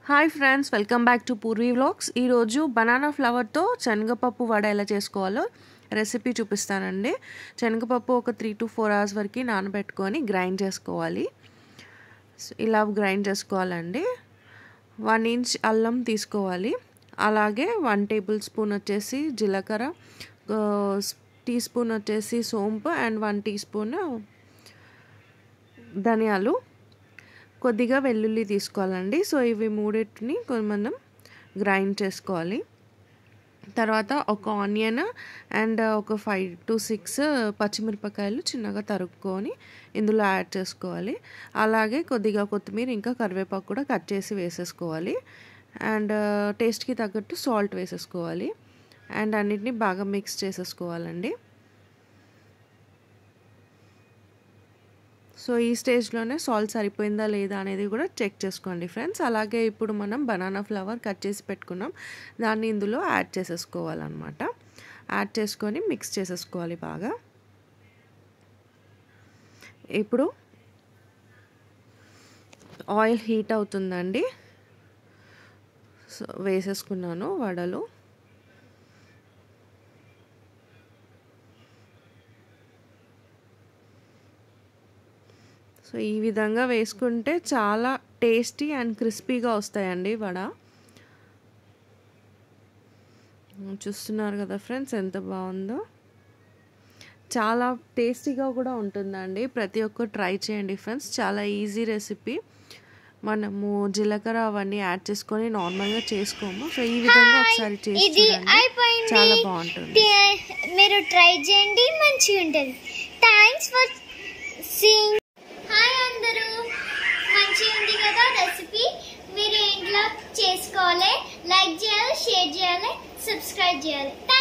hi friends welcome back to Poorvi vlogs ఈరోజు banana ఫ్లవర్తో శనగపప్పు వడ ఎలా చేసుకోవాలో రెసిపీ చూపిస్తానండి శనగపప్పు ఒక త్రీ టు ఫోర్ అవర్స్ వరకు నానబెట్టుకొని గ్రైండ్ చేసుకోవాలి సో ఇలా గ్రైండ్ చేసుకోవాలండి వన్ ఇంచ్ అల్లం తీసుకోవాలి అలాగే వన్ టేబుల్ స్పూన్ వచ్చేసి జీలకర్ర టీ స్పూన్ వచ్చేసి సోంపు అండ్ వన్ టీ స్పూన్ ధనియాలు కొద్దిగా వెల్లుల్లి తీసుకోవాలండి సో ఇవి మూడింటిని మనం గ్రైండ్ చేసుకోవాలి తర్వాత ఒక ఆనియన్ అండ్ ఒక ఫైవ్ టు సిక్స్ పచ్చిమిరపకాయలు చిన్నగా తరుక్కొని ఇందులో యాడ్ చేసుకోవాలి అలాగే కొద్దిగా కొత్తిమీర ఇంకా కరివేపాకు కూడా కట్ చేసి వేసేసుకోవాలి అండ్ టేస్ట్కి తగ్గట్టు సాల్ట్ వేసేసుకోవాలి అండ్ అన్నిటిని బాగా మిక్స్ చేసేసుకోవాలండి సో ఈ స్టేజ్లోనే సాల్ట్ సరిపోయిందా లేదా అనేది కూడా చెక్ చేసుకోండి ఫ్రెండ్స్ అలాగే ఇప్పుడు మనం బనానా ఫ్లవర్ కట్ చేసి పెట్టుకున్నాం దాన్ని ఇందులో యాడ్ చేసేసుకోవాలన్నమాట యాడ్ చేసుకొని మిక్స్ చేసేసుకోవాలి బాగా ఇప్పుడు ఆయిల్ హీట్ అవుతుందండి సో వేసేసుకున్నాను వడలు సో ఈ విధంగా వేసుకుంటే చాలా టేస్టీ అండ్ క్రిస్పీగా వస్తాయండి వడ చూస్తున్నారు కదా ఫ్రెండ్స్ ఎంత బాగుందో చాలా టేస్టీగా కూడా ఉంటుందండి ప్రతి ఒక్కరు ట్రై చేయండి ఫ్రెండ్స్ చాలా ఈజీ రెసిపీ మనము జీలకర్ర అవన్నీ యాడ్ చేసుకొని నార్మల్గా చేసుకోము సో ఈ విధంగా ఒకసారి చేసి చాలా బాగుంటుంది మీరు ట్రై చేయండి మంచిగా ఉంటుంది థ్యాంక్స్ ఫర్ సీయింగ్ హాయ్ అందరూ మంచిగా ఉంది కదా రెసిపీ మీరు ఇంట్లో చేసుకోవాలి లైక్ చేయాలి షేర్ చేయాలి సబ్స్క్రైబ్ చేయాలి